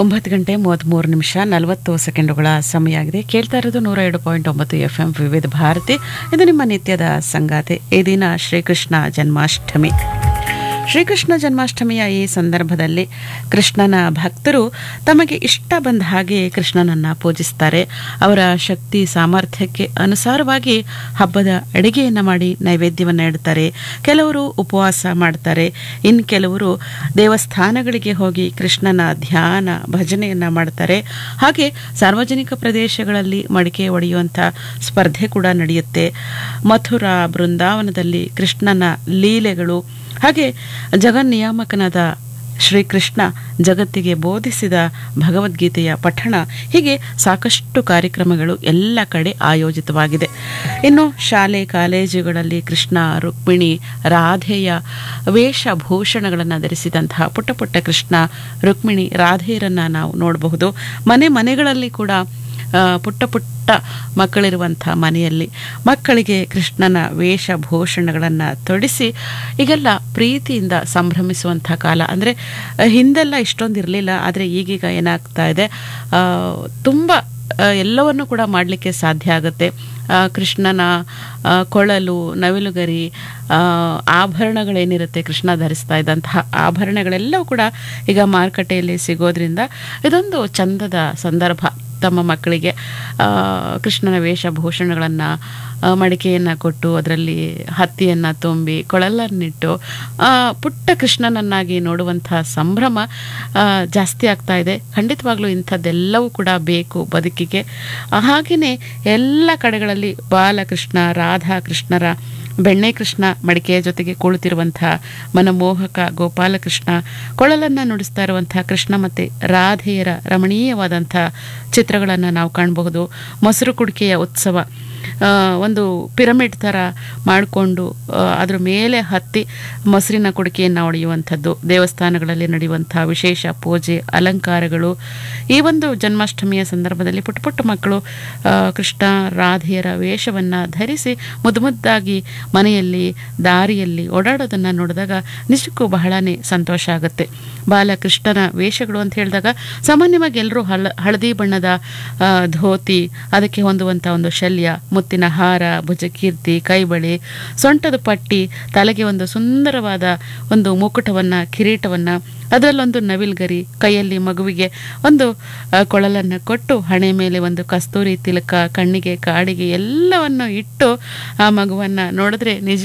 ಒಂಬತ್ತು ಗಂಟೆ ಮೂವತ್ತ್ಮೂರು ನಿಮಿಷ ನಲವತ್ತು ಸೆಕೆಂಡುಗಳ ಸಮಯ ಆಗಿದೆ ಕೇಳ್ತಾ ಇರೋದು ನೂರ ಎರಡು ಪಾಯಿಂಟ್ ಒಂಬತ್ತು ಎಫ್ ಎಂ ವಿವಿಧ ಭಾರತಿ ಇದು ನಿಮ್ಮ ನಿತ್ಯದ ಸಂಗಾತಿ ಈ ದಿನ ಶ್ರೀಕೃಷ್ಣ ಜನ್ಮಾಷ್ಟಮಿ ಶ್ರೀಕೃಷ್ಣ ಜನ್ಮಾಷ್ಟಮಿಯ ಈ ಸಂದರ್ಭದಲ್ಲಿ ಕೃಷ್ಣನ ಭಕ್ತರು ತಮಗೆ ಇಷ್ಟ ಬಂದ ಹಾಗೆ ಕೃಷ್ಣನನ್ನು ಪೂಜಿಸ್ತಾರೆ ಅವರ ಶಕ್ತಿ ಸಾಮರ್ಥ್ಯಕ್ಕೆ ಅನುಸಾರವಾಗಿ ಹಬ್ಬದ ಅಡಿಗೆಯನ್ನು ಮಾಡಿ ನೈವೇದ್ಯವನ್ನು ಇಡ್ತಾರೆ ಕೆಲವರು ಉಪವಾಸ ಮಾಡ್ತಾರೆ ಇನ್ನು ಕೆಲವರು ದೇವಸ್ಥಾನಗಳಿಗೆ ಹೋಗಿ ಕೃಷ್ಣನ ಧ್ಯಾನ ಭಜನೆಯನ್ನು ಮಾಡ್ತಾರೆ ಹಾಗೆ ಸಾರ್ವಜನಿಕ ಪ್ರದೇಶಗಳಲ್ಲಿ ಮಡಿಕೆ ಒಡೆಯುವಂಥ ಸ್ಪರ್ಧೆ ಕೂಡ ನಡೆಯುತ್ತೆ ಮಥುರಾ ಬೃಂದಾವನದಲ್ಲಿ ಕೃಷ್ಣನ ಲೀಲೆಗಳು ಹಾಗೆ ಜಗನ್ನಿಯಾಮಕನಾದ ಶ್ರೀಕೃಷ್ಣ ಜಗತ್ತಿಗೆ ಬೋಧಿಸಿದ ಭಗವದ್ಗೀತೆಯ ಪಠಣ ಹೀಗೆ ಸಾಕಷ್ಟು ಕಾರ್ಯಕ್ರಮಗಳು ಎಲ್ಲ ಕಡೆ ಆಯೋಜಿತವಾಗಿದೆ ಇನ್ನು ಶಾಲೆ ಕಾಲೇಜುಗಳಲ್ಲಿ ಕೃಷ್ಣ ರುಕ್ಮಿಣಿ ರಾಧೆಯ ವೇಷಭೂಷಣಗಳನ್ನು ಧರಿಸಿದಂತಹ ಪುಟ್ಟ ಪುಟ್ಟ ಕೃಷ್ಣ ರುಕ್ಮಿಣಿ ರಾಧೆಯರನ್ನು ನಾವು ನೋಡಬಹುದು ಮನೆ ಮನೆಗಳಲ್ಲಿ ಕೂಡ ಆ, ಪುಟ್ಟ ಪುಟ್ಟ ಮಕ್ಕಳಿರುವಂಥ ಮನೆಯಲ್ಲಿ ಮಕ್ಕಳಿಗೆ ಕೃಷ್ಣನ ವೇಷಭೂಷಣಗಳನ್ನು ತೊಡಿಸಿ ಈಗೆಲ್ಲ ಪ್ರೀತಿಯಿಂದ ಸಂಭ್ರಮಿಸುವಂಥ ಕಾಲ ಅಂದರೆ ಹಿಂದೆಲ್ಲ ಇಷ್ಟೊಂದು ಇರಲಿಲ್ಲ ಆದರೆ ಈಗೀಗ ಏನಾಗ್ತಾ ಇದೆ ಆ, ತುಂಬ ಆ, ಎಲ್ಲವನ್ನು ಕೂಡ ಮಾಡಲಿಕ್ಕೆ ಸಾಧ್ಯ ಆಗುತ್ತೆ ಆ, ಕೃಷ್ಣನ ಆ, ಕೊಳಲು ನವಿಲುಗರಿ ಆ, ಆಭರಣಗಳೇನಿರುತ್ತೆ ಕೃಷ್ಣ ಧರಿಸ್ತಾ ಇದ್ದಂತಹ ಆಭರಣಗಳೆಲ್ಲವೂ ಕೂಡ ಈಗ ಮಾರುಕಟ್ಟೆಯಲ್ಲಿ ಸಿಗೋದ್ರಿಂದ ಇದೊಂದು ಚಂದದ ಸಂದರ್ಭ ತಮ್ಮ ಮಕ್ಕಳಿಗೆ ಆ, ಕೃಷ್ಣನ ವೇಷಭೂಷಣಗಳನ್ನು ಮಡಿಕೆಯನ್ನು ಕೊಟ್ಟು ಅದರಲ್ಲಿ ಹತ್ತಿಯನ್ನು ತುಂಬಿ ಕೊಳಲನ್ನಿಟ್ಟು ಆ, ಪುಟ್ಟ ಕೃಷ್ಣನನ್ನಾಗಿ ನೋಡುವಂಥ ಸಂಭ್ರಮ ಆ, ಜಾಸ್ತಿ ಆಗ್ತಾ ಇದೆ ಖಂಡಿತವಾಗ್ಲೂ ಇಂಥದ್ದೆಲ್ಲವೂ ಕೂಡ ಬೇಕು ಬದುಕಿಗೆ ಹಾಗೆಯೇ ಎಲ್ಲ ಕಡೆಗಳಲ್ಲಿ ಬಾಲಕೃಷ್ಣ ರಾಧಾ ಕೃಷ್ಣರ ಬೆಣ್ಣೆ ಕೃಷ್ಣ ಮಡಿಕೆಯ ಜೊತೆಗೆ ಕುಳಿತಿರುವಂಥ ಮನಮೋಹಕ ಗೋಪಾಲಕೃಷ್ಣ ಕೊಳಲನ್ನು ನುಡಿಸ್ತಾ ಇರುವಂಥ ಕೃಷ್ಣ ಮತ್ತು ರಾಧೆಯರ ರಮಣೀಯವಾದಂಥ ಚಿತ್ರಗಳನ್ನು ನಾವು ಕಾಣಬಹುದು ಮೊಸರು ಕುಡಿಕೆಯ ಉತ್ಸವ ಆ, ಒಂದು ಪಿರಮಿಡ್ ಥರ ಮಾಡಿಕೊಂಡು ಅದ್ರ ಮೇಲೆ ಹತ್ತಿ ಮೊಸರಿನ ಕುಡಿಕೆಯನ್ನು ಒಡೆಯುವಂಥದ್ದು ದೇವಸ್ಥಾನಗಳಲ್ಲಿ ನಡೆಯುವಂಥ ವಿಶೇಷ ಪೂಜೆ ಅಲಂಕಾರಗಳು ಈ ಒಂದು ಜನ್ಮಾಷ್ಟಮಿಯ ಸಂದರ್ಭದಲ್ಲಿ ಪುಟ್ಟ ಪುಟ್ಟ ಮಕ್ಕಳು ಆ, ಕೃಷ್ಣ ರಾಧೆಯರ ವೇಷವನ್ನು ಧರಿಸಿ ಮುದ್ದು ಮುದ್ದಾಗಿ ಮನೆಯಲ್ಲಿ ದಾರಿಯಲ್ಲಿ ಓಡಾಡೋದನ್ನು ನೋಡಿದಾಗ ನಿಜಕ್ಕೂ ಬಹಳನೇ ಸಂತೋಷ ಆಗುತ್ತೆ ಬಾಲಕೃಷ್ಣನ ವೇಷಗಳು ಅಂತ ಹೇಳಿದಾಗ ಸಾಮಾನ್ಯವಾಗಿ ಎಲ್ಲರೂ ಹಳ ಹಳದಿ ಬಣ್ಣದ ಆ, ಧೋತಿ ಅದಕ್ಕೆ ಹೊಂದುವಂಥ ಒಂದು ಶಲ್ಯ ಮುತ್ತಿನ ಹಾರ ಭುಜಕೀರ್ತಿ ಕೈಬಳೆ ಸೊಂಟದ ಪಟ್ಟಿ ತಲೆಗೆ ಒಂದು ಸುಂದರವಾದ ಒಂದು ಮುಕುಟವನ್ನು ಕಿರೀಟವನ್ನು ಅದರಲ್ಲೊಂದು ನವಿಲ್ಗರಿ ಕೈಯಲ್ಲಿ ಮಗುವಿಗೆ ಒಂದು ಆ, ಕೊಳಲನ್ನು ಕೊಟ್ಟು ಹಣೆ ಮೇಲೆ ಒಂದು ಕಸ್ತೂರಿ ತಿಲಕ ಕಣ್ಣಿಗೆ ಕಾಡಿಗೆ ಎಲ್ಲವನ್ನು ಇಟ್ಟು ಆ ಮಗುವನ್ನು ನೋಡಿದ್ರೆ ನಿಜ